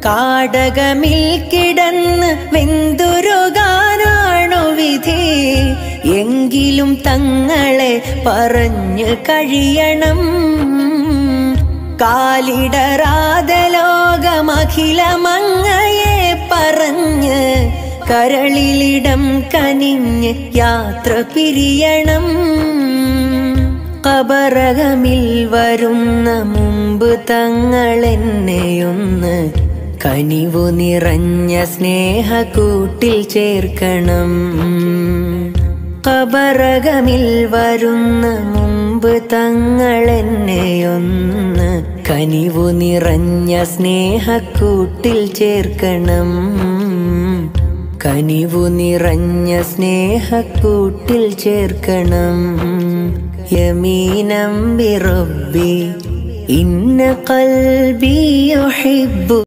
കാടകമിൽ കിടന്ന് വെന്തുരുകാനാണു വിധി എങ്കിലും തങ്ങളെ പറഞ്ഞു കഴിയണം കാലിടറാതെ ലോകമഖിലമങ്ങയെ പറഞ്ഞ് കരളിലിടം കനിഞ്ഞ് യാത്ര പിരിയണം കബറകമിൽ വരുന്ന മുമ്പ് തങ്ങളെന്നെയൊന്ന് കനിവു നിറഞ്ഞ സ്നേഹക്കൂട്ടിൽ ചേർക്കണം കബറകമിൽ വരുന്ന മുമ്പ് തങ്ങളെന്നെയൊന്ന് കനിവു നിറഞ്ഞ സ്നേഹക്കൂട്ടിൽ ചേർക്കണം കനിവു നിറഞ്ഞ സ്നേഹക്കൂട്ടിൽ ചേർക്കണം യമീനം ബിറബ്ബി ഇന്ന കൽബി യുഹിബ്ബു